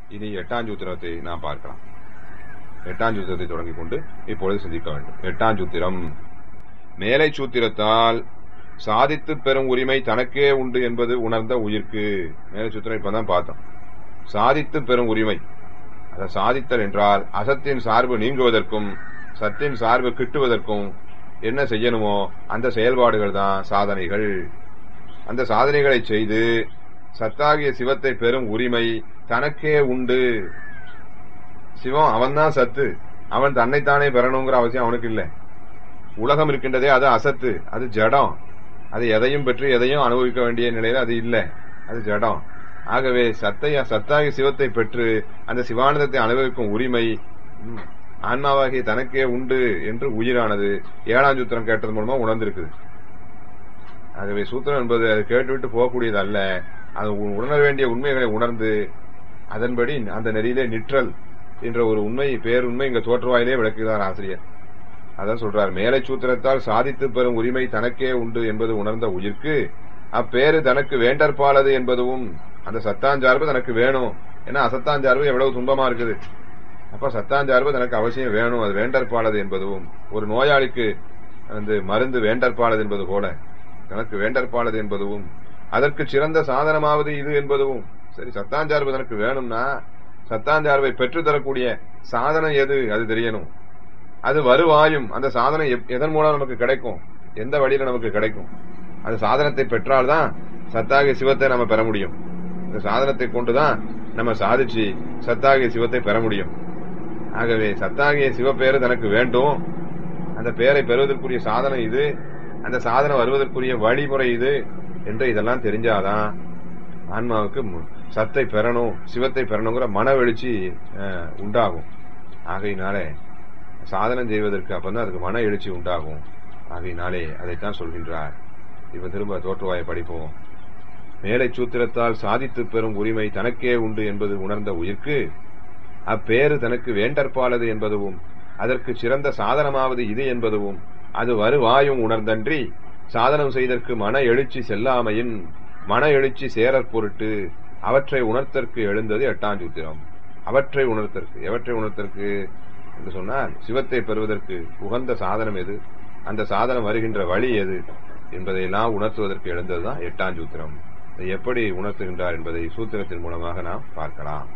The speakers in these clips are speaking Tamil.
இனி எட்டாம் சூத்திரத்தை நாம் பார்க்கலாம் எட்டாம் சூத்திரத்தை தொடங்கிக் கொண்டு இப்பொழுது சிந்திக்க வேண்டும் எட்டாம் சூத்திரம் மேலை சூத்திரத்தால் சாதித்து பெறும் உரிமை தனக்கே உண்டு என்பது உணர்ந்த உயிர்க்கு மேலை சூத்திரம் இப்பதான் பார்த்தோம் சாதித்து பெறும் உரிமை அதை சாதித்தல் என்றால் அசத்தின் சார்பு நீங்குவதற்கும் சத்தின் சார்பு கிட்டுவதற்கும் என்ன செய்யணுமோ அந்த செயல்பாடுகள் தான் சாதனைகள் அந்த சாதனைகளை செய்து சத்தாகிய சிவத்தை பெறும் உரிமை தனக்கே உண்டு சிவம் அவன்தான் சத்து அவன் தன்னைத்தானே பெறணுங்கிற அவசியம் அவனுக்கு இல்லை உலகம் இருக்கின்றதே அது அசத்து அது ஜடம் அது எதையும் பெற்று எதையும் அனுபவிக்க வேண்டிய நிலையில அது இல்லை அது ஜடம் ஆகவே சத்தைய சத்தாகிய சிவத்தை பெற்று அந்த சிவானந்தத்தை அனுபவிக்கும் உரிமை ம், ஆன்மாவாகிய தனக்கே உண்டு என்று உயிரானது ஏழாம் சூத்திரம் கேட்டது மூலமா உணர்ந்திருக்குது ஆகவே சூத்திரம் என்பது அது கேட்டுவிட்டு போகக்கூடியது அல்ல அது உ- உணர வேண்டிய உண்மைகளை உணர்ந்து அதன்படி அந்த நெறியிலே நிற்றல் என்ற ஒரு உண்மை பேருண்மை இங்க தோற்றுவாயிலே விளக்குகிறார் ஆசிரியர் அதான் சொல்றார் மேலை சூத்திரத்தால் சாதித்து பெறும் உரிமை தனக்கே உண்டு என்பது உணர்ந்த உயிர்க்கு அப்பேரு தனக்கு வேண்டற்பாலது என்பதும் அந்த சத்தாஞ்சார்பு தனக்கு வேணும் ஏன்னா அசத்தாஞ்சார்பு எவ்வளவு துன்பமா இருக்குது அப்ப சத்தாஞ்சார்பு தனக்கு அவசியம் வேணும் அது வேண்டற்பாலது என்பதும் ஒரு நோயாளிக்கு வந்து மருந்து வேண்டற்பாலது என்பது போல தனக்கு வேண்டற்பாலது என்பதும் அதற்கு சிறந்த சாதனமாவது இது என்பதும் சரி சத்தாஞ்சார்பு தனக்கு வேணும்னா சத்தாஞ்சார்பை பெற்று தரக்கூடிய சாதனம் எது அது தெரியணும் அது வருவாயும் அந்த சாதனம் எப்- எதன் மூலம் நமக்கு கிடைக்கும் எந்த வழியில நமக்கு கிடைக்கும் அந்த சாதனத்தை பெற்றால்தான் சத்தாகிய சிவத்தை நம்ம பெற முடியும் இந்த சாதனத்தை கொண்டுதான் நம்ம சாதிச்சு சத்தாகிய சிவத்தை பெற முடியும் ஆகவே சத்தாகிய சிவப்பேரு தனக்கு வேண்டும் அந்த பெயரை பெறுவதற்குரிய சாதனம் இது அந்த சாதனம் வருவதற்குரிய வழிமுறை இது என்று இதெல்லாம் தெரிஞ்சாதான் ஆன்மாவுக்கு மு- சத்தை பெறணும் சிவத்தை பெறணுங்கிற மன எழுச்சி அஹ், உண்டாகும் ஆகையினாலே சாதனம் செய்வதற்கு அப்பதான் அதுக்கு மன எழுச்சி உண்டாகும் ஆகையினாலே அதைத்தான் சொல்கின்றார் இப்ப திரும்ப தோற்றுவாயை படிப்போம் மேலை சூத்திரத்தால் சாதித்து பெறும் உரிமை தனக்கே உண்டு என்பது உணர்ந்த உயிர்க்கு அப்பேறு தனக்கு வேண்டற்பாலது என்பதுவும் அதற்கு சிறந்த சாதனமாவது இது என்பதுவும் அது வருவாயும் உணர்ந்தன்றி சாதனம் செய்தற்கு மன எழுச்சி செல்லாமையின் மன எழுச்சி சேரற் பொருட்டு அவற்றை உணர்த்தற்கு எழுந்தது எட்டாம் சூத்திரம் அவற்றை உணர்த்தற்கு எவற்றை உணர்த்தற்கு என்று சொன்னால் சிவத்தை பெறுவதற்கு உகந்த சாதனம் எது அந்த சாதனம் வருகின்ற வழி எது என்பதையெல்லாம் உணர்த்துவதற்கு எழுந்ததுதான் எட்டாம் சூத்திரம் இதை எப்படி உணர்த்துகின்றார் என்பதை சூத்திரத்தின் மூலமாக நாம் பார்க்கலாம்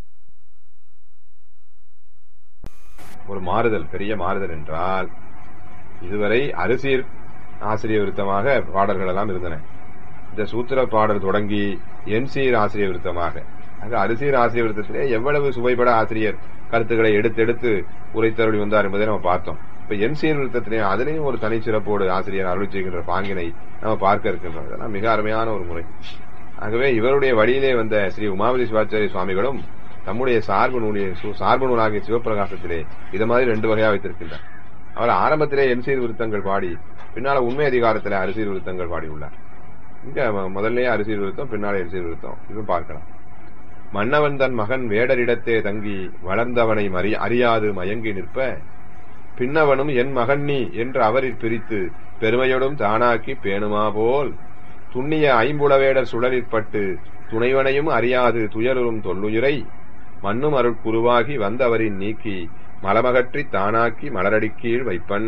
ஒரு மாறுதல் பெரிய மாறுதல் என்றால் இதுவரை அரிசீர் ஆசிரிய விருத்தமாக பாடல்கள் எல்லாம் இருந்தன இந்த சூத்திர பாடல் தொடங்கி என்சீர் ஆசிரிய விருத்தமாக ஆக அரிசீர் ஆசிரிய விருத்தத்திலே எவ்வளவு சுவைபட ஆசிரியர் கருத்துக்களை எடுத்தெடுத்து உரைத்தருளி வந்தார் என்பதை நம்ம பார்த்தோம் இப்ப என்சீர் விருத்தத்திலே அதிலேயும் ஒரு தனி சிறப்போடு ஆசிரியர் அருள் செய்கின்ற பாங்கினை நம்ம பார்க்க இருக்கின்றோம் இதெல்லாம் மிக அருமையான ஒரு முறை ஆகவே இவருடைய வழியிலே வந்த ஸ்ரீ உமாவதி சிவாச்சாரிய சுவாமிகளும் தம்முடைய சார்பு நூலிய சு- சார்பு நூலாகிய சிவப்பிரகாசத்திலே இது மாதிரி ரெண்டு வகையா வைத்திருக்கின்றார் அவர் ஆரம்பத்திலே என்சீர் விருத்தங்கள் பாடி பின்னால உண்மை அதிகாரத்திலே அரிசீர் விருத்தங்கள் பாடியுள்ளார் இங்க ம- முதல்லயே அரிசீர் விருத்தம் பின்னாலே அரிசீர் விருத்தம் இதுவும் பார்க்கலாம் மன்னவன் தன் மகன் வேடரிடத்தே தங்கி வளர்ந்தவனை மறி- அறியாது மயங்கி நிற்ப பின்னவனும் என் மகன் நீ என்று அவரில் பிரித்து பெருமையோடும் தானாக்கி பேணுமா போல் துண்ணிய ஐம்புலவேடர் சுழலிற்பட்டு துணைவனையும் அறியாது துயருறும் தொல்லுயிரை மண்ணும் அருட்குருவாகி வந்தவரின் நீக்கி மலமகற்றி தானாக்கி மலரடிக்கீழ் வைப்பன்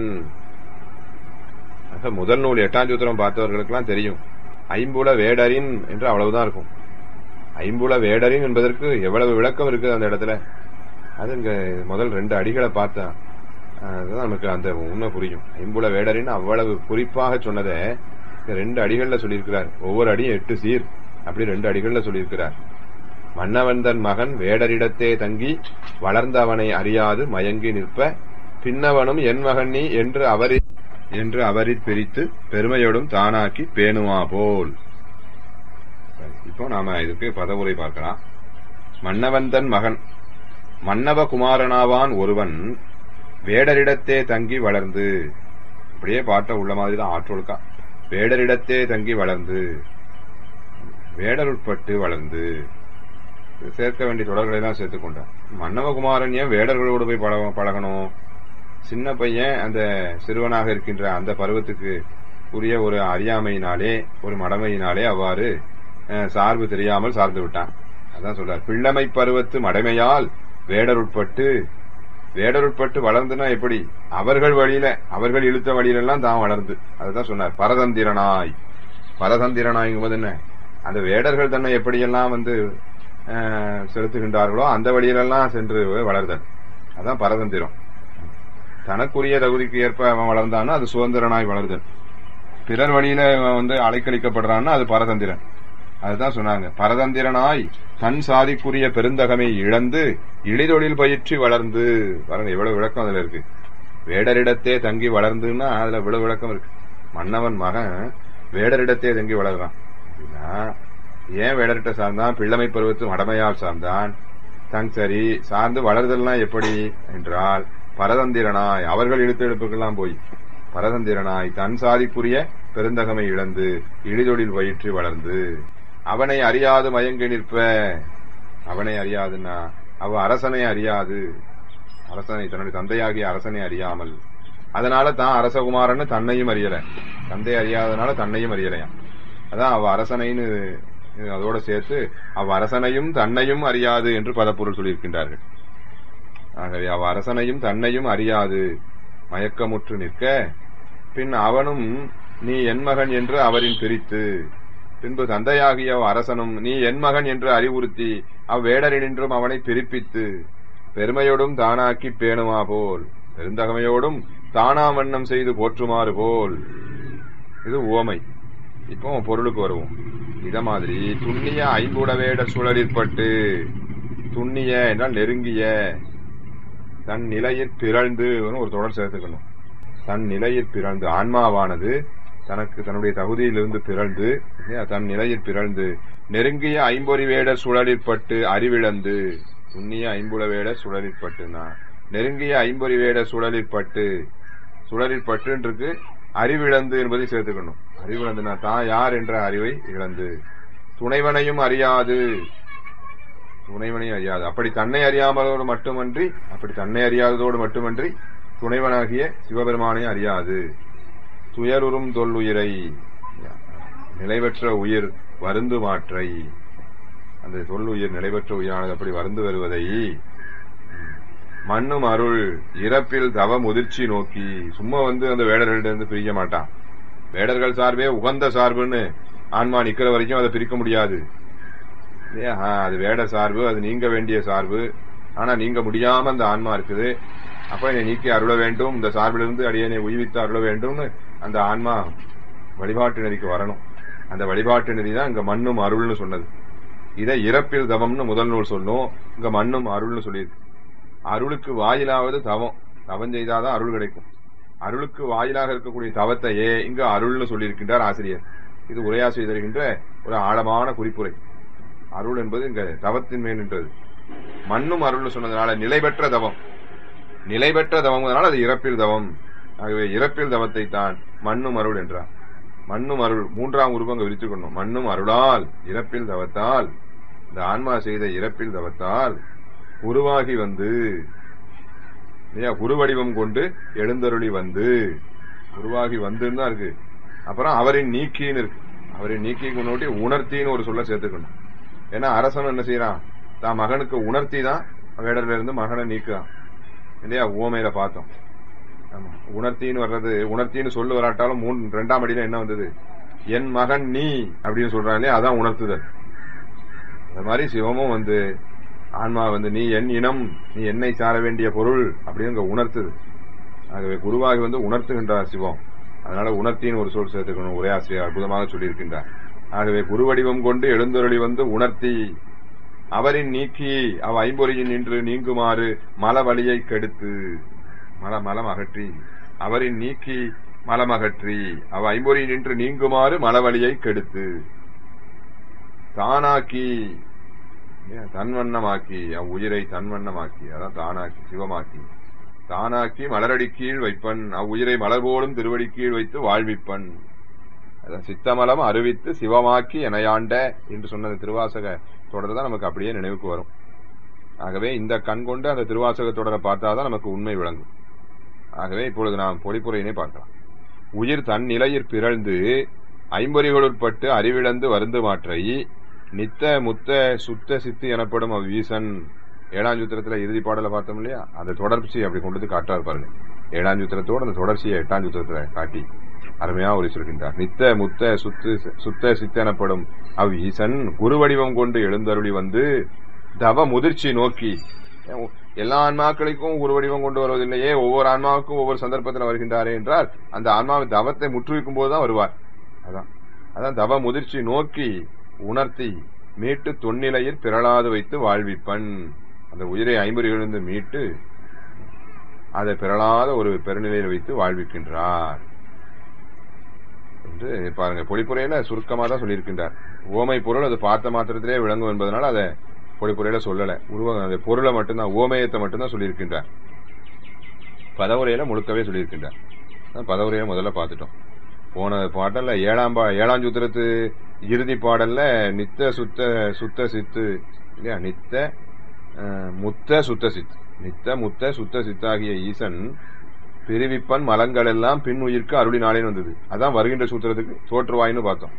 ஆக முதல் நூல் எட்டாம் சூத்திரம் பார்த்தவர்களுக்கெல்லாம் தெரியும் ஐம்புல வேடரின் என்று அவ்வளவுதான் இருக்கும் ஐம்புல வேடரின் என்பதற்கு எவ்வளவு விளக்கம் இருக்குது அந்த இடத்துல அது இங்க முதல் ரெண்டு அடிகளை பார்த்தா அதுதான் நமக்கு அந்த உண்மை புரியும் ஐம்புல வேடரின் அவ்வளவு குறிப்பாக சொன்னதை இந்த ரெண்டு அடிகள்ல சொல்லியிருக்கிறார் ஒவ்வொரு அடியும் எட்டு சீர் அப்படி ரெண்டு அடிகள்ல சொல்லியிருக்கிறார் மன்னவன் தன் மகன் வேடரிடத்தே தங்கி வளர்ந்தவனை அறியாது மயங்கி நிற்ப பின்னவனும் என் மகன் நீ என்று அவரி என்று அவரிற் பிரித்து பெருமையோடும் தானாக்கி பேணுமா போல் சரி, இப்போ நாம இதுக்கு பதவுரை பார்க்கலாம் மன்னவன் தன் மகன் மன்னவ குமாரனாவான் ஒருவன் வேடரிடத்தே தங்கி வளர்ந்து அப்படியே பாட்ட உள்ள மாதிரி தான் ஆற்றொழுக்கா வேடரிடத்தே தங்கி வளர்ந்து வேடருட்பட்டு வளர்ந்து சேர்க்க வேண்டிய தொடர்களை எல்லாம் சேர்த்துக் கொண்டான் மன்னவகுமாரன் ஏன் வேடர்களோடு போய் பழக பழகணும் சின்ன பையன் அந்த சிறுவனாக இருக்கின்ற அந்த பருவத்துக்கு உரிய ஒரு அறியாமையினாலே ஒரு மடமையினாலே அவ்வாறு அஹ், சார்பு தெரியாமல் சார்ந்து விட்டான் அதான் சொல்றார் பிள்ளமை பருவத்து மடைமையால் வேடருட்பட்டு வேடருட்பட்டு வளர்ந்துனா எப்படி அவர்கள் வழியில அவர்கள் இழுத்த வழியிலெல்லாம் தான் வளர்ந்து அதுதான் சொன்னார் பரதந்திரனாய் பரதந்திரனாய்ங்கும்போது என்ன அந்த வேடர்கள் தன்னை எப்படியெல்லாம் வந்து அஹ், செலுத்துகின்றார்களோ அந்த வழியிலெல்லாம் சென்று வளர்தல் அதான் பரதந்திரம் தனக்குரிய தகுதிக்கு ஏற்ப அவன் வளர்ந்தான்னா அது சுதந்திரனாய் வளர்தல் பிறர் வழியில அவன் வந்து அலைக்கழிக்கப்படுறான்னா அது பரதந்திரன் அதுதான் சொன்னாங்க பரதந்திரனாய் தன் சாதிக்குரிய பெருந்தகமை இழந்து இழிதொழில் பயிற்சி வளர்ந்து பாருங்க எவ்வளவு விளக்கம் அதுல இருக்கு வேடரிடத்தே தங்கி வளர்ந்துன்னா அதுல இவ்வளவு விளக்கம் இருக்கு மன்னவன் மகன் வேடரிடத்தே தங்கி வளர்றான் அப்படின்னா ஏன் வேடரிட்ட சார்ந்தான் பிள்ளமை பருவத்து மடமையால் சார்ந்தான் தங் சரி சார்ந்து வளர்தல்லாம் எப்படி என்றால் பரதந்திரனாய் அவர்கள் இழுத்தெடுப்புக்கெல்லாம் போய் பரதந்திரனாய் தன் சாதிக்குரிய பெருந்தகமை இழந்து இழிதொழில் பயிற்சி வளர்ந்து அவனை அறியாது மயங்கி நிற்ப அவனை அறியாதுன்னா அவ அரசனை அறியாது அரசனை தன்னுடைய தந்தையாகிய அரசனை அறியாமல் அதனால தான் அரசகுமாரன்னு தன்னையும் அறியல தந்தை அறியாதனால தன்னையும் அறியலையாம் அதான் அவ அரசனைன்னு அதோட சேர்த்து அவ் அரசனையும் தன்னையும் அறியாது என்று பதப்பொருள் சொல்லியிருக்கின்றார்கள் ஆகவே அவ் அரசனையும் தன்னையும் அறியாது மயக்கமுற்று நிற்க பின் அவனும் நீ என் மகன் என்று அவரின் பிரித்து பின்பு தந்தையாகிய அவ் அரசனும் நீ என் மகன் என்று அறிவுறுத்தி அவ்வேடரினின்றும் அவனை பிரிப்பித்து பெருமையோடும் தானாக்கி பேணுமா போல் பெருந்தகமையோடும் தானா வண்ணம் செய்து போற்றுமாறு போல் இது உவமை இப்போ பொருளுக்கு வருவோம் இத மாதிரி துண்ணிய ஐம்புடவேடர் சுழலிற்பட்டு துண்ணிய என்றால் நெருங்கிய தன் நிலையில் பிறழ்ந்து ஒரு தொடர் சேர்த்துக்கணும் தன் நிலையில் பிறழ்ந்து ஆன்மாவானது தனக்கு தன்னுடைய தகுதியிலிருந்து பிறழ்ந்து இல்லையா, தன் நிலையில் பிறழ்ந்து நெருங்கிய ஐம்பொறி வேடர் சுழலிற்பட்டு அறிவிழந்து துண்ணிய ஐம்புல வேடர் சுழலிற்பட்டுனா நெருங்கிய ஐம்பொறி வேடர் சுழலிற்பட்டு சுழலிற்பட்டு இருக்கு அறிவிழந்து என்பதை சேர்த்துக்கணும் அறிவிழந்துனா தான் யார் என்ற அறிவை இழந்து துணைவனையும் அறியாது துணைவனையும் அறியாது அப்படி தன்னை அறியாமலோடு மட்டுமன்றி அப்படி தன்னை அறியாததோடு மட்டுமன்றி துணைவனாகிய சிவபெருமானை அறியாது துயருறும் தொல்லுயிரை நிலைபெற்ற உயிர் வருந்து மாற்றை அந்த தொல்லுயிர் நிலைபெற்ற உயிரானது அப்படி வருந்து வருவதை மண்ணும் அருள் இறப்பில் தவ முதிர்ச்சி நோக்கி சும்மா வந்து அந்த வேடர்களிடம் பிரிக்க மாட்டான் வேடர்கள் சார்பே உகந்த சார்புன்னு ஆன்மா நிக்கிற வரைக்கும் அதை பிரிக்க முடியாது இல்லையா? ஆ, அது வேட சார்பு அது நீங்க வேண்டிய சார்பு ஆனா நீங்க முடியாம அந்த ஆன்மா இருக்குது அப்ப என்னை நீக்கி அருள வேண்டும் இந்த சார்பிலிருந்து அடியனை உய்வித்து அருள வேண்டும்னு அந்த ஆன்மா வழிபாட்டு நெறிக்கு வரணும் அந்த வழிபாட்டு நெறி தான் இங்க மண்ணும் அருள்னு சொன்னது இதை இறப்பில் தவம்னு முதல் நூல் சொன்னோம் இங்க மண்ணும் அருள்னு சொல்லியிருக்கு அருளுக்கு வாயிலாவது தவம் தவம் செய்தாதான் அருள் கிடைக்கும் அருளுக்கு வாயிலாக இருக்கக்கூடிய தவத்தையே இங்க அருள்னு சொல்லியிருக்கின்றார் ஆசிரியர் இது உரையாசிரியர் தருகின்ற ஒரு ஆழமான குறிப்புரை அருள் என்பது இங்க தவத்தின் மேல் நின்றது மண்ணும் அருள்னு சொன்னதுனால நிலை பெற்ற தவம் நிலை பெற்ற தவம்னால அது இறப்பில் தவம் ஆகவே இறப்பில் தவத்தை தான் மண்ணும் அருள் என்றார் மண்ணும் அருள் மூன்றாம் உருவம் அங்க விரித்துக்கணும் மண்ணும் அருளால் இறப்பில் தவத்தால் இந்த ஆன்மா செய்த இறப்பில் தவத்தால் உருவாகி வந்து இல்லையா உருவடிவம் கொண்டு எழுந்தருளி வந்து உருவாகி வந்துன்னு தான் இருக்கு அப்புறம் அவரின் நீக்கின்னு இருக்கு அவரின் நீக்கி முன்னோட்டி உணர்த்தின்னு ஒரு சொல்ல சேர்த்துக்கணும் ஏன்னா அரசன் என்ன செய்யறான் தான் மகனுக்கு உணர்த்தி தான் வேடர்ல இருந்து மகனை நீக்குறான் இல்லையா ஓமையில பார்த்தோம் ஆமா உணர்த்தின்னு வர்றது உணர்த்தின்னு சொல்லு வராட்டாலும் மூணு ரெண்டாம் அடியில என்ன வந்தது என் மகன் நீ அப்படின்னு சொல்றான் இல்லையா அதான் உணர்த்துதல் அது மாதிரி சிவமும் வந்து ஆன்மா வந்து நீ என் இனம் நீ என்னை சார வேண்டிய பொருள் அப்படின்னு இங்க உணர்த்துது ஆகவே குருவாகி வந்து உணர்த்துகின்றார் சிவம் அதனால உணர்த்தின்னு ஒரு சொல் சேர்த்துக்கணும் ஒரே ஆசிரியர் அற்புதமாக சொல்லியிருக்கின்றார் ஆகவே குருவடிவம் கொண்டு எழுந்தருளி வந்து உணர்த்தி அவரின் நீக்கி அவ் ஐம்பொறியின் நின்று நீங்குமாறு மல வழியை கெடுத்து மல மலம் அகற்றி அவரின் நீக்கி மலம் அகற்றி அவ் ஐம்பொறியின் நின்று நீங்குமாறு மலவழியை கெடுத்து தானாக்கி ஏன் தன்வண்ணமாக்கி அவ்வுயிரை தன்வண்ணமாக்கி அதான் தானாக்கி சிவமாக்கி தானாக்கி மலரடி கீழ் வைப்பன் அவ்வுயிரை மலர் போலும் திருவடி கீழ் வைத்து வாழ்விப்பன் அதான் சித்தமலம் அறிவித்து சிவமாக்கி எனையாண்ட என்று சொன்ன திருவாசக தொடர் தான் நமக்கு அப்படியே நினைவுக்கு வரும் ஆகவே இந்த கண் கொண்டு அந்த திருவாசக தொடரை பார்த்தாதான் நமக்கு உண்மை விளங்கும் ஆகவே இப்பொழுது நாம் பொழிப்புரையினை பார்க்கலாம் உயிர் தன் நிலையிற் பிறழ்ந்து ஐம்பொறிகளுட்பட்டு அறிவிழந்து வருந்து மாற்றை நித்த முத்த சுத்த சித்து எனப்படும் அவ்வீசன் ஏழாம் சூத்திரத்துல இறுதி பாடல பார்த்தோம் இல்லையா அந்த தொடர்ச்சி அப்படி கொண்டு வந்து காட்டாரு பாருங்க ஏழாம் சூத்திரத்தோட அந்த தொடர்ச்சியை எட்டாம் சூத்திரத்துல காட்டி அருமையா ஒரு சொல்கின்றார் நித்த முத்த சுத்து சுத்த சித்த எனப்படும் அவ் ஈசன் குரு வடிவம் கொண்டு எழுந்தருளி வந்து தவ முதிர்ச்சி நோக்கி எல்லா ஆன்மாக்களுக்கும் ஒரு வடிவம் கொண்டு வருவதில்லையே ஒவ்வொரு ஆன்மாவுக்கும் ஒவ்வொரு சந்தர்ப்பத்தில் வருகின்றாரே என்றால் அந்த ஆன்மாவின் தவத்தை முற்றுவிக்கும் போதுதான் வருவார் அதான் அதான் தவ முதிர்ச்சி நோக்கி உணர்த்தி மீட்டு தொன்னிலையில் பிறளாது வைத்து வாழ்விப்பன் அந்த உயிரை ஐம்பொறிகளிலிருந்து மீட்டு அதை பிறளாத ஒரு பெருநிலையில் வைத்து வாழ்விக்கின்றார் என்று பாருங்க பொழிப்புரையில சுருக்கமா தான் சொல்லியிருக்கின்றார் ஓமை பொருள் அது பார்த்த மாத்திரத்திலே விளங்கும் என்பதனால அதை பொழிப்புரையில சொல்லல உருவம் அந்த பொருளை மட்டும்தான் ஓமயத்தை மட்டும்தான் சொல்லியிருக்கின்றார் பதவுரையில முழுக்கவே சொல்லியிருக்கின்றார் அதான் பதவுரையை முதல்ல பார்த்துட்டோம் போன பாடல்ல ஏழாம் பா ஏழாம் சூத்திரத்து இறுதி பாடல்ல நித்த சுத்த சுத்த சித்து இல்லையா நித்த அஹ், முத்த சுத்த சித்து நித்த முத்த சுத்த சித்தாகிய ஈசன் பிரிவிப்பன் மலங்கள் எல்லாம் பின் உயிர்க்கு அருளி நாளேன்னு வந்தது அதான் வருகின்ற சூத்திரத்துக்கு தோற்றுவாயின்னு பார்த்தோம்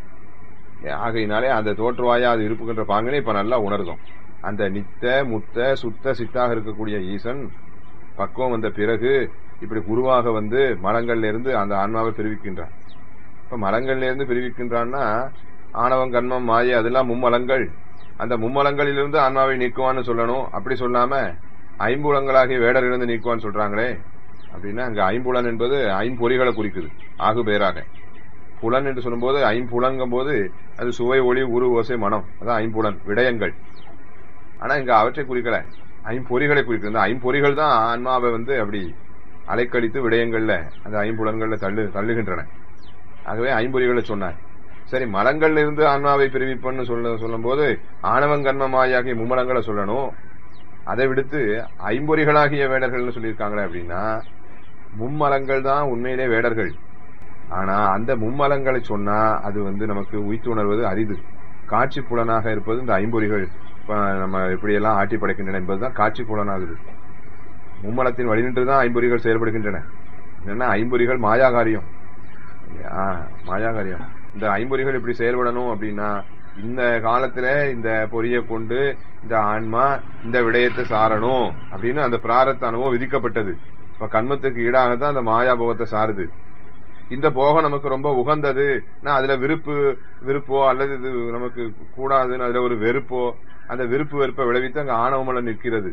ஆகையினாலே அந்த தோற்றுவாயா அது இருப்புகின்ற பாங்கனை இப்ப நல்லா உணர்ந்தோம் அந்த நித்த முத்த சுத்த சித்தாக இருக்கக்கூடிய ஈசன் பக்குவம் வந்த பிறகு இப்படி குருவாக வந்து மலங்கள்ல இருந்து அந்த ஆன்மாவை பிரிவிக்கின்றான் இப்ப மலங்கள்ல இருந்து பிரிவிக்கின்றான்னா ஆணவம் கண்மம் மாயை அதெல்லாம் மும்மலங்கள் அந்த மும்மலங்களிலிருந்து ஆன்மாவை நீக்குவான்னு சொல்லணும் அப்படி சொல்லாம ஐம்புலங்களாகிய வேடரிலிருந்து நீக்குவான்னு சொல்றாங்களே அப்படின்னா அங்க ஐம்புலன் என்பது ஐம்பொறிகளை குறிக்குது ஆகு பேராக புலன் என்று சொல்லும்போது ஐம்புலங்கும் போது அது சுவை ஒளி உரு ஓசை மனம் அதான் ஐம்புலன் விடயங்கள் ஆனா இங்க அவற்றை குறிக்கல ஐம்பொறிகளை குறிக்கிறது இந்த ஐம்பொறிகள் தான் ஆன்மாவை வந்து அப்படி அலைக்கழித்து விடயங்கள்ல அந்த ஐம்புலன்கள்ல தள்ளு தள்ளுகின்றன ஆகவே ஐம்பொறிகளை சொன்னார் சரி மலங்கள்ல இருந்து ஆன்மாவை பிரிவிப்பன்னு சொல்ல சொல்லும்போது ஆணவங்கன்மமாயாகிய மும்மலங்களை சொல்லணும் அதை விடுத்து ஐம்பொறிகளாகிய வேடர்கள்னு சொல்லியிருக்காங்களே அப்படின்னா மும்மலங்கள் தான் உண்மையிலே வேடர்கள் ஆனா அந்த மும்மலங்களை சொன்னா அது வந்து நமக்கு உய்த்துணர்வது அரிது காட்சி புலனாக இருப்பது இந்த ஐம்பொறிகள் இப்ப நம்ம எப்படியெல்லாம் ஆட்டி படைக்கின்றன என்பதுதான் காட்சி புலனாகுது மும்மலத்தின் வழிநின்றுதான் ஐம்பொறிகள் செயல்படுகின்றன என்னன்னா ஐம்பொறிகள் மாயாகாரியம் இல்லையா? மாயாகாரியம் இந்த ஐம்பொறிகள் இப்படி செயல்படணும் அப்படின்னா இந்த காலத்துல இந்த பொறியை கொண்டு இந்த ஆன்மா இந்த விடயத்தை சாரணும் அப்படின்னு அந்த பிராரத்த அனுபவம் விதிக்கப்பட்டது இப்ப கண்மத்துக்கு ஈடாக தான் அந்த மாயா போகத்தை சாருது இந்த போகம் நமக்கு ரொம்ப உகந்தது நான் அதுல விருப்பு விருப்போ அல்லது இது நமக்கு கூடாதுன்னு அதுல ஒரு வெறுப்போ அந்த விருப்பு வெறுப்பை விளைவித்து அங்க ஆணவமலம் நிற்கிறது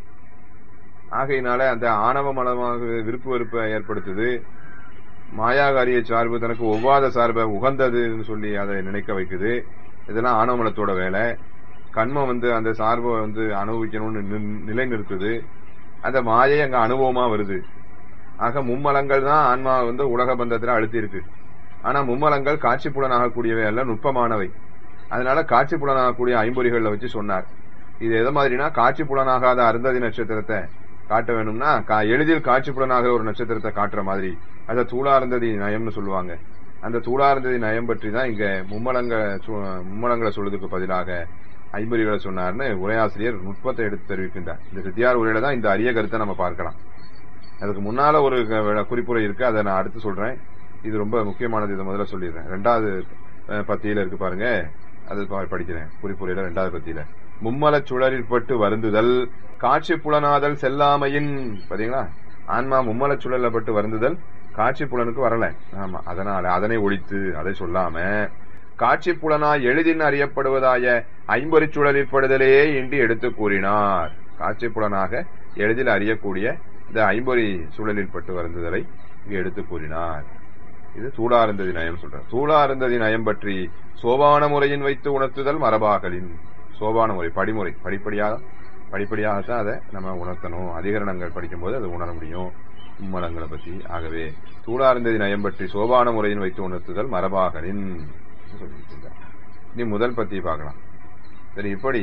ஆகையினால அந்த ஆணவ மலமாக விருப்பு வெறுப்பை ஏற்படுத்துது மாயாகாரிய சார்பு தனக்கு ஒவ்வாத சார்பை உகந்ததுன்னு சொல்லி அதை நினைக்க வைக்குது இதெல்லாம் ஆணவமலத்தோட வேலை கண்மம் வந்து அந்த சார்பை வந்து அனுபவிக்கணும்னு நி- நிலைநிறுத்துது அந்த மாயை அங்க அனுபவமா வருது ஆக மும்மலங்கள் தான் ஆன்மா வந்து உலக பந்தத்துல அழுத்தி இருக்கு ஆனா மும்மலங்கள் காட்சி புலனாகக்கூடியவை அல்ல நுட்பமானவை அதனால காட்சி புலனாகக்கூடிய ஐம்பொறிகள்ல வச்சு சொன்னார் இது எதை மாதிரினா காட்சி புலனாகாத அருந்ததி நட்சத்திரத்தை காட்ட வேணும்னா கா- எளிதில் காட்சி புலனாகிற ஒரு நட்சத்திரத்தை காட்டுற மாதிரி அதை தூளார்ந்ததி நயம்னு சொல்லுவாங்க அந்த தூளார்ந்ததி நயம் பற்றி தான் இங்க மும்மலங்க சு- மும்மலங்களை சொல்றதுக்கு பதிலாக ஐம்பொறிகளை சொன்னார்னு உரையாசிரியர் நுட்பத்தை எடுத்து தெரிவிக்கின்றார் இந்த சித்தியார் உரையில தான் இந்த அரிய கருத்தை நம்ம பார்க்கலாம் அதுக்கு முன்னால ஒரு க- குறிப்புரை இருக்கு அதை நான் அடுத்து சொல்றேன் இது ரொம்ப முக்கியமானது இதை முதல்ல சொல்லிடுறேன் ரெண்டாவது அஹ், பத்தியில இருக்கு பாருங்க அது பா- படிக்கிறேன் குறிப்புரையில ரெண்டாவது பத்தியில மும்மல சுழலில் பட்டு வருந்துதல் காட்சி புலனாதல் செல்லாமையின் பாத்தீங்களா ஆன்மா மும்மல சுழல்ல பட்டு வருந்துதல் காட்சி புலனுக்கு வரல ஆமா அதனால அதனை ஒழித்து அதை சொல்லாம காட்சி புலனா எளிதின் அறியப்படுவதாய ஐம்பொறி சுழலில் படுதலையே இன்றி எடுத்து கூறினார் காட்சி புலனாக எளிதில் அறியக்கூடிய இந்த ஐம்பொறி சூழலில் பட்டு வருந்துதலை இங்கு எடுத்து கூறினார் இது சூடார்ந்ததி நயம் சொல்றார் சூடார்ந்ததி நயம் பற்றி சோபான முறையின் வைத்து உணர்த்துதல் மரபாகலின் சோபான முறை படிமுறை படிப்படியாக படிப்படியாகத்தான் அதை நம்ம உணர்த்தணும் அதிகரணங்கள் படிக்கும்போது அதை உணர முடியும் மும்மலங்களை பத்தி ஆகவே சூடார்ந்ததி நயம் பற்றி சோபான முறையின் வைத்து உணர்த்துதல் மரபாகலின் சொல்லியிருக்கிறார். இனி முதல் பத்தி பார்க்கலாம் சரி இப்படி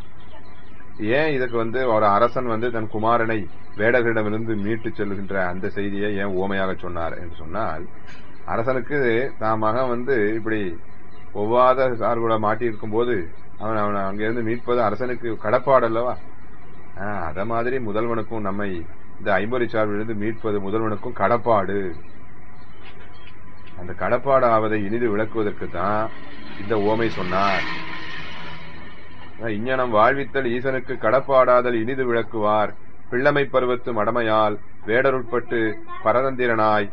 ஏன் இதுக்கு வந்து ஒரு அரசன் வந்து தன் குமாரனை வேடர்களிடமிருந்து மீட்டு செல்கின்ற அந்த செய்தியை ஏன் ஓமையாக சொன்னார் என்று சொன்னால் அரசனுக்கு தான் மகன் வந்து இப்படி ஒவ்வாத சார்புல மாட்டி இருக்கும்போது அவன் அவனை அங்கிருந்து மீட்பது அரசனுக்கு கடப்பாடு அல்லவா ஆஹ், அத மாதிரி முதல்வனுக்கும் நம்மை இந்த ஐம்பொறி சார்பிலிருந்து மீட்பது முதல்வனுக்கும் கடப்பாடு அந்த கடப்பாடு ஆவதை இனிது விளக்குவதற்கு தான் இந்த ஓமை சொன்னார் இஞ்ஞனம் வாழ்வித்தல் ஈசனுக்கு கடப்பாடாதல் இனிது விளக்குவார் பிள்ளமை பருவத்து மடமையால் வேடருட்பட்டு பரதந்திரனாய்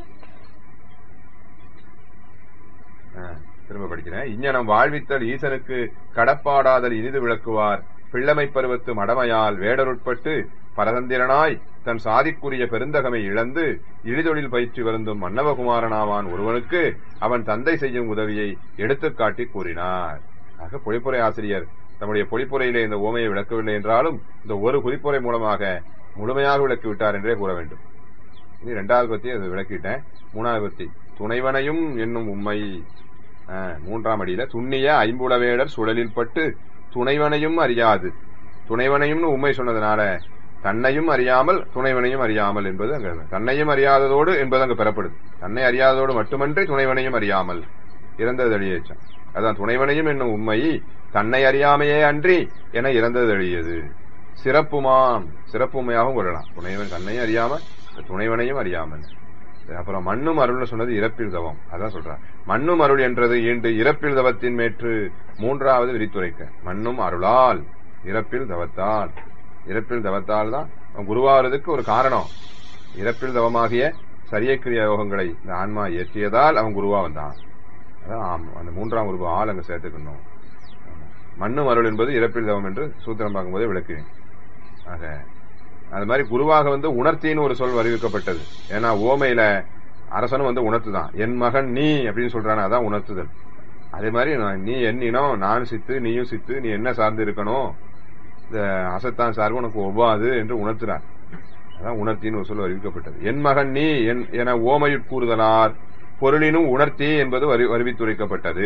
ஆ, திரும்ப படிக்கிறேன் இஞ்ஞனம் வாழ்வித்தல் ஈசனுக்கு கடப்பாடாதல் இனிது விளக்குவார் பிள்ளமை பருவத்து மடமையால் வேடருட்பட்டு பரதந்திரனாய் தன் சாதிக்குரிய பெருந்தகமை இழந்து இழிதொழில் பயிற்சி வருந்தும் மன்னவகுமாரனாவான் ஒருவனுக்கு அவன் தந்தை செய்யும் உதவியை எடுத்துக்காட்டி கூறினார் ஆக பொழிப்புரை ஆசிரியர் தம்முடைய பொழிப்புரையிலே இந்த ஓமையை விளக்கவில்லை என்றாலும் இந்த ஒரு குறிப்புரை மூலமாக முழுமையாக விளக்கி விட்டார் என்றே கூற வேண்டும் இனி இரண்டாவது பத்தி அது விளக்கிட்டேன் மூணாவது பத்தி துணைவனையும் என்னும் உண்மை ஆ, மூன்றாம் அடியில துண்ணிய ஐம்புலவேடர் சுழலில் பட்டு துணைவனையும் அறியாது துணைவனையும்னு உண்மை சொன்னதுனால தன்னையும் அறியாமல் துணைவனையும் அறியாமல் என்பது அங்க தன்னையும் அறியாததோடு என்பது அங்கு பெறப்படுது தன்னை அறியாததோடு மட்டுமன்றி துணைவனையும் அறியாமல் இறந்தது அழியச்சம் அதான் துணைவனையும் என்னும் உண்மை தன்னை அறியாமையே அன்றி என இறந்தது அழியது சிறப்புமாம் சிறப்பு உண்மையாகவும் கொள்ளலாம் துணைவன் தன்னையும் அறியாம துணைவனையும் அறியாமல் அப்புறம் மண்ணும் அருள்னு சொன்னது இறப்பில் தவம் அதான் சொல்றான் மண்ணும் அருள் என்றது ஈண்டு இறப்பில் தவத்தின் மேற்று மூன்றாவது விரித்துரைக்க மண்ணும் அருளால் இறப்பில் தவத்தால் இறப்பில் தவத்தால் தான் அவன் குருவாகிறதுக்கு ஒரு காரணம் இறப்பில் தவமாகிய சரியக்கிரிய யோகங்களை இந்த ஆன்மா இயற்றியதால் அவன் குருவா வந்தான் அதான் ஆம், அந்த மூன்றாம் உருவ ஆள் அங்க சேர்த்துக்கணும் ஆமா. மண்ணும் அருள் என்பது இறப்பில் தவம் என்று சூத்திரம் பார்க்கும்போதே விளக்குவேன் ஆக அது மாதிரி குருவாக வந்து உணர்த்தின்னு ஒரு சொல் அறிவிக்கப்பட்டது ஏன்னா ஓமையில அரசனும் வந்து உணர்த்துதான் என் மகன் நீ அப்படின்னு சொல்றானே அதான் உணர்த்துதல் அதே மாதிரி நான் நீ என் இனம் நான் சித்து நீயும் சித்து நீ என்ன சார்ந்து இருக்கணும் இந்த அசத்தான் சார்பு உனக்கு ஒவ்வாது என்று உணர்த்துறார் அதான் உணர்த்தின்னு ஒரு சொல் அறிவிக்கப்பட்டது என் மகன் நீ என் என ஓமையுட் கூறுதலார் பொருளினும் உணர்த்தி என்பது அறி- அறிவித்துரைக்கப்பட்டது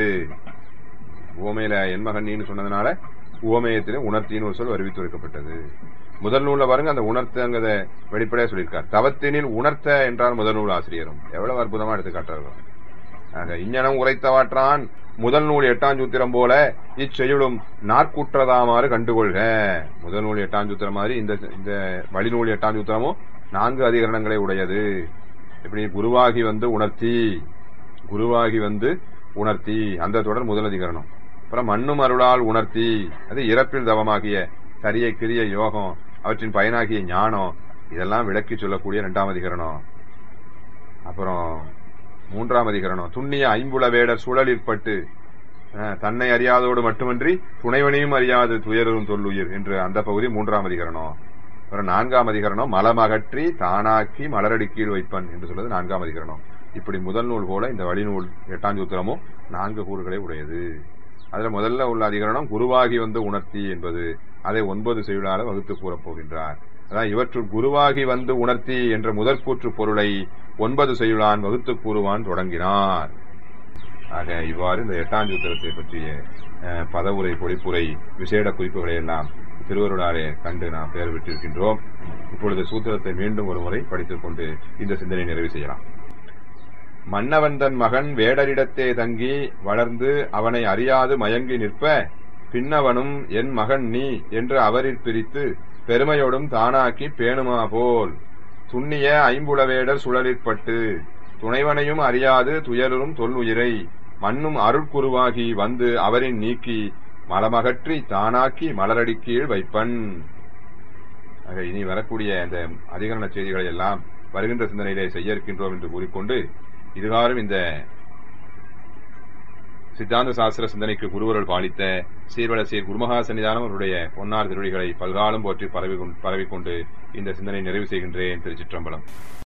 ஓமையில என் மகன் நீன்னு சொன்னதுனால ஓமயத்திலே உணர்த்தின்னு ஒரு சொல் அறிவித்துரைக்கப்பட்டது முதல் நூல்ல பாருங்க அந்த உணர்த்தங்கிறத வெளிப்படையா சொல்லியிருக்கார் தவத்தினில் உணர்த்த என்றார் முதல் நூல் ஆசிரியரும் எவ்வளவு அற்புதமா எடுத்து காட்டுறாரு ஆக இஞ்ஞனம் உரைத்தவாற்றான் முதல் நூல் எட்டாம் சூத்திரம் போல இச்செயலும் நாற்குற்றதாமாறு கண்டுகொள்க முதல் நூல் எட்டாம் சூத்திரம் மாதிரி இந்த இந்த வழிநூல் எட்டாம் சூத்திரமும் நான்கு அதிகரணங்களை உடையது எப்படி குருவாகி வந்து உணர்த்தி குருவாகி வந்து உணர்த்தி அந்த தொடர் முதல் அதிகரணம் அப்புறம் மண்ணும் அருளால் உணர்த்தி அது இறப்பில் தவமாகிய சரிய கிரிய யோகம் அவற்றின் பயனாகிய ஞானம் இதெல்லாம் விளக்கி சொல்லக்கூடிய இரண்டாம் அதிகரணம் அப்புறம் மூன்றாம் அதிகரணம் துண்ணிய ஐம்புல வேடர் சுழலிற்பட்டு அஹ், தன்னை அறியாதோடு மட்டுமன்றி துணைவனையும் அறியாது துயரும் தொல்லுயிர் என்று அந்த பகுதி மூன்றாம் அதிகரணம் அப்புறம் நான்காம் அதிகரணம் மலமகற்றி தானாக்கி மலரடி கீழ் வைப்பன் என்று சொல்வது நான்காம் அதிகரணம் இப்படி முதல் நூல் போல இந்த வழிநூல் எட்டாம் சூத்திரமும் நான்கு கூறுகளை உடையது அதுல முதல்ல உள்ள அதிகரணம் குருவாகி வந்து உணர்த்தி என்பது அதை ஒன்பது செய்யுளால வகுத்து கூறப் போகின்றார் அதான் இவற்றுள் குருவாகி வந்து உணர்த்தி என்ற முதற் கூற்று பொருளை ஒன்பது செய்யுளான் வகுத்து கூறுவான் தொடங்கினார் ஆக இவ்வாறு இந்த எட்டாம் சூத்திரத்தை பற்றிய அஹ், பதவுரை பொழிப்புரை விசேட குறிப்புகளை எல்லாம் திருவருளாலே கண்டு நாம் பெயர் விட்டிருக்கின்றோம் இப்பொழுது சூத்திரத்தை மீண்டும் ஒரு முறை படித்துக் கொண்டு இந்த சிந்தனை நிறைவு செய்யலாம் மன்னவன் தன் மகன் வேடரிடத்தே தங்கி வளர்ந்து அவனை அறியாது மயங்கி நிற்ப பின்னவனும் என் மகன் நீ என்று அவரில் பிரித்து பெருமையோடும் தானாக்கி பேணுமா போல் துண்ணிய ஐம்புலவேடர் சுழலிற்பட்டு துணைவனையும் அறியாது துயரும் தொல்லுயிரை மண்ணும் அருட்குருவாகி வந்து அவரின் நீக்கி மலமகற்றி தானாக்கி மலரடி கீழ் வைப்பன் ஆக இனி வரக்கூடிய இந்த அதிகரண செய்திகளை எல்லாம் வருகின்ற சிந்தனையிலே செய்ய இருக்கின்றோம் என்று கூறிக்கொண்டு இதுகாரும் இந்த சித்தாந்த சாஸ்திர சிந்தனைக்கு குருவர்கள் பாலித்த சீர்வட சீர் குருமகா சன்னிதானம் அவருடைய பொன்னார் திருவடிகளை பல்காலம் போற்றி பரவி பரவிக்கொண்டு இந்த சிந்தனை நிறைவு செய்கின்றேன் திருச்சிற்றம்பலம்